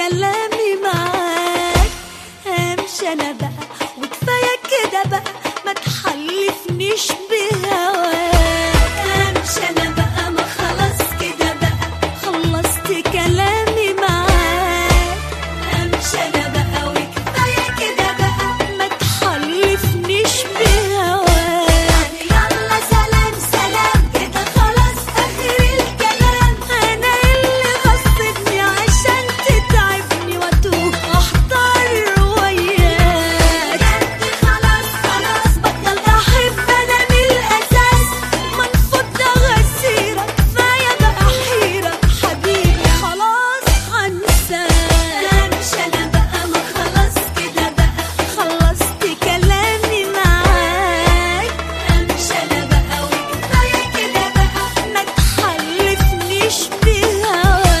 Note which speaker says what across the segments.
Speaker 1: كلامي معاك امشي انا بقى وكفايه كده بقى ما تحلفنيش بهواك امشي انا بقى ما خلاص كده بقى خلصت كلامي معاك امشي انا بقى وكفايه كده بقى ما تحلفنيش بهواك يلا سلام سلام كده خلاص اخر الكلام انا اللي غصبني عشان تتعبني واتوه احضر وياك بجد خلاص خلاص بطل احب انا من الاساس منفوض ده غسيرة كفايه بقى حيرة حبيبي خلاص هنساك مش انا بقى ما خلاص كده بقى خلصت كلامي معاك مش انا بقى وكفايه كده بقى ما تحلفنيش بهواك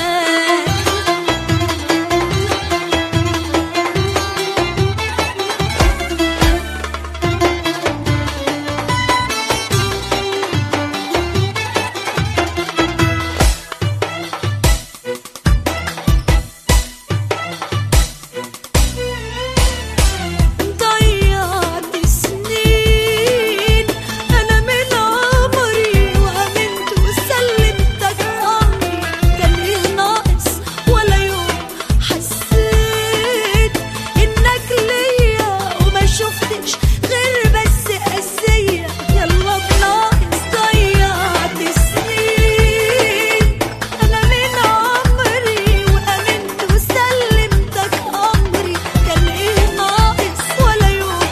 Speaker 1: ضيعت سنين أنا من عمري وأمنت وسلمتك أمري كان إيه ناقص ولا يوم حسيت إنك ليا وما شفتش غير بس قاسية يلا بناقص ضيعت سنين أنا من عمري وأمنت وسلمتك أمري كان إيه ناقص ولا يوم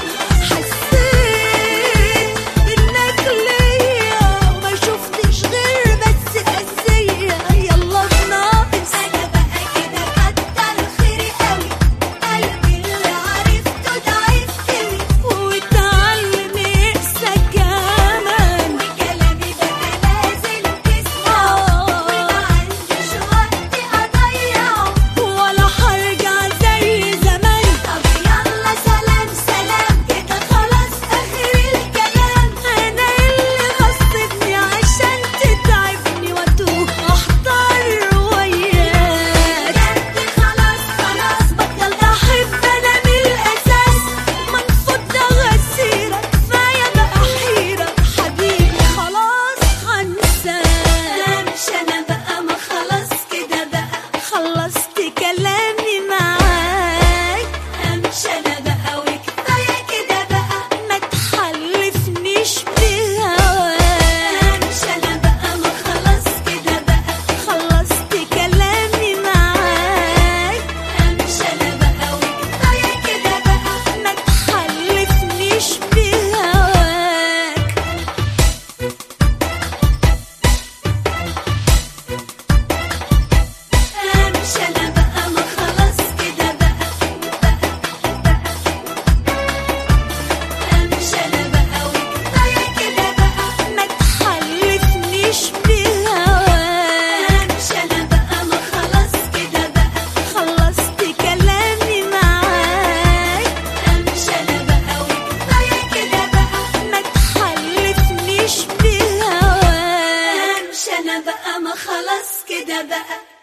Speaker 1: حسيت إنك ليا وما شفتش غير بس قاسية يلا بناقص أنا بقى كده كتر خيري قوي قلبي اللي عرفته ضعيف قوي واتعلم يقسى كمان وكلامي بقى لازم تسمعه وما عنديش وقت أضيعه ولا هرجع زي زمان طب يلا سلام سلام كده خلاص آخر الكلام أنا اللي غصبني عشان تتعبني وأتوه أحضر وياك بجد خلاص خلاص بطل أحب أنا من الأساس منفوض ده غسيرة كفاية بقى حيرة حبيبي خلاص هنساك مش أنا بقى ما خلاص كده بقى خلصت كلامي معاك مش أنا بقى وكفاية كده بقى ما تحلفنيش بهواك مش أنا بقى ما خلاص كده بقى خلصت كلامي معاك مش أنا بقى وكفاية كده بقى ما تحلفنيش بهواك مش انا بقى ما خلاص كده بقى مش انا بقى وكفايه كده بقى ما تحلفنيش بهواك مش انا بقى ما خلاص كده بقى خلصت كلامي معاك مش انا بقى وكفايه كده بقى ما تحلفنيش بهواك مش انا بقى ما خلاص كده بقى